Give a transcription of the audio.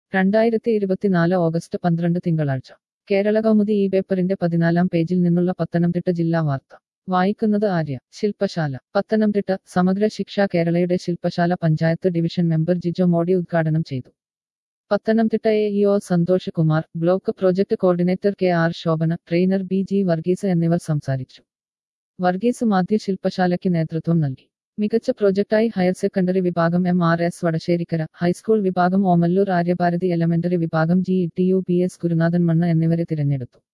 രണ്ടായിരത്തി ഇരുപത്തിനാല് ഓഗസ്റ്റ് പന്ത്രണ്ട് തിങ്കളാഴ്ച കേരള കൗമുദി ഈ പേപ്പറിന്റെ പതിനാലാം പേജിൽ നിന്നുള്ള പത്തനംതിട്ട ജില്ലാ വാർത്ത വായിക്കുന്നത് ആര്യ ശില്പശാല പത്തനംതിട്ട സമഗ്ര ശിക്ഷ കേരളയുടെ ശില്പശാല പഞ്ചായത്ത് ഡിവിഷൻ മെമ്പർ ജിജോ മോഡി ഉദ്ഘാടനം ചെയ്തു Pathanamthitta A EO Santhosh Kumar block project coordinator K R Shobhana trainer B G Varghese എന്നിവർ സംസാരിച്ചു വർഗീസ് മാധ്യ ശില്പശാലയ്ക്ക് നേതൃത്വം നൽകി മികച്ച പ്രോജക്റ്റായി ഹയർ സെക്കൻഡറി വിഭാഗം M R S Vadasserikkara high school വിഭാഗം ഓമല്ലൂർ ആര്യഭാരതി എലമെന്ററി വിഭാഗം G T U P S Gurunathan മണ്ണ എന്നിവരെ തിരഞ്ഞെടുത്തു